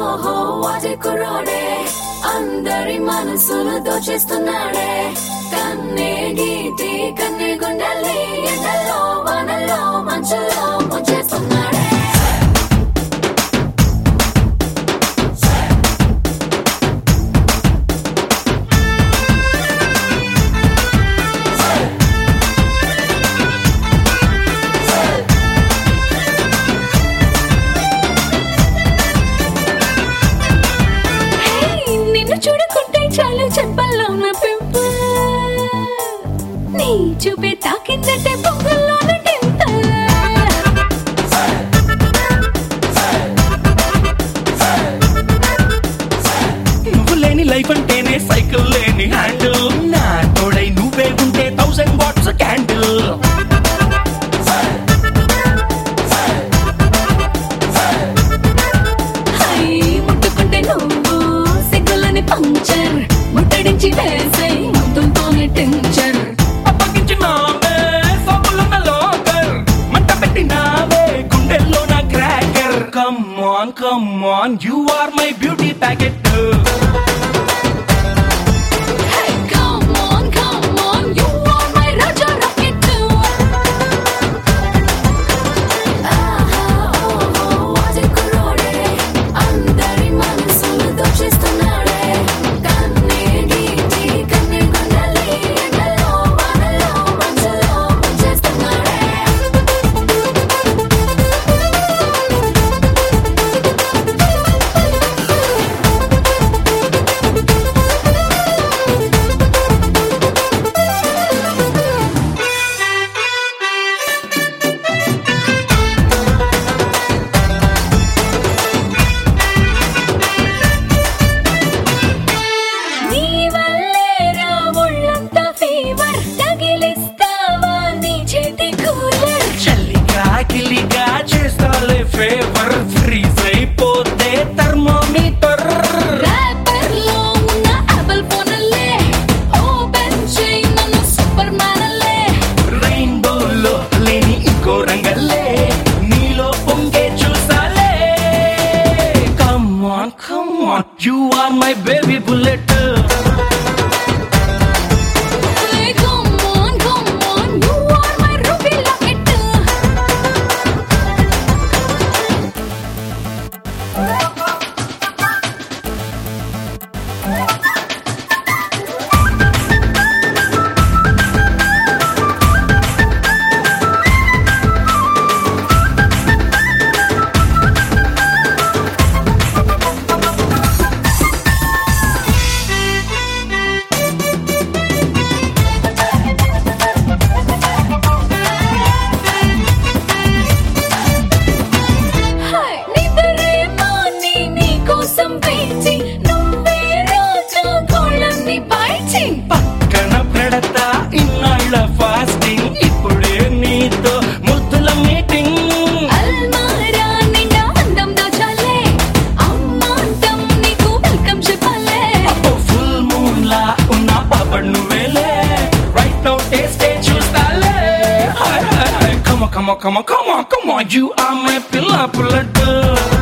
ఓహో వాటి కుర్రోడే అందరి మనసులు దోచేస్తున్నాడే కన్నే గీటి కన్నే గుండెల్ని ఎండల్లో వానల్లో మంచుల్లో ముంచేస్తున్నాడే హే, నిన్ను చూడకుంటే చాలు చెప్పల్లో నా పింపుల్ నీ చూపే తాకిందంటే పొంగల్లోన టింపుల్ నువ్వు లేని లైఫ్ అంటేనే సైకిల్ లేని హ్యాండిల్ నా తోడై నువ్వే ఉంటే థౌసండ్ వాట్స్ క్యాండిల్ హై ముట్టుకుంటే నువ్వు సిగ్గులని పంచర్ ముట్టడించి వేసే ముద్దుతోనే టించర్ అప్పగించినావే సబ్బులున్న లోకర్ మంట పెట్టినావే గుండెల్లో నా cracker come on come on you are my beauty packet Hey, come on, come on, you are my Raja Rocket too. ఆహా, ఓహో, వాటి కుర్రోడే, అందరి మనసులు దోచేస్తున్నాడే. కన్నే గీటి, కన్నే గుండెల్ని ఎండలో, వానలో, మంచులో ముంచేస్తున్నాడే. నీ వల్లే రా ఒళ్ళంతా ఫీవర్ తగిలిస్తావా నీ చేతి కూలర్ చల్లిగా గిల్లిగా చేస్తాలే ఫేవర్ ఫ్రీజ్ అయిపోతే థర్మోమీటర్ ర్యాపర్ లో ఉన్న యాపిల్ ఫోన్లే ఓపెన్ చేయి నన్ను సూపర్ మ్యాన్లే రెయిన్బోలో లేని ఇంకో రంగల్లే నీలో పొంగే చూసాలే come on come on you are my baby bullet come on come on you are my ruby locket హాయ్ నిద్రే మాని నీ కోసం వేచి నువ్వే రాజా గోళ్ళని పైచి పక్కన పెడతా ఇన్నాళ్ళ ఫాస్టింగ్ ఇప్పుడే నీతో ముద్దుల మీటింగ్ అల్మారా నిండా అందం దాచాలే అమ్మాంతం నీకు వెల్కమ్ చెప్పాలే అబ్బో ఫుల్ మూన్ లా ఉన్న పాపడ్ నువ్వేలే రైట్ నౌ టేస్ట్ చూస్తాలే హాయ్ హాయ్ హాయ్ కమ కమ కమ కమ కమ యు ఆర్ మై పిల్ల పుల్లట్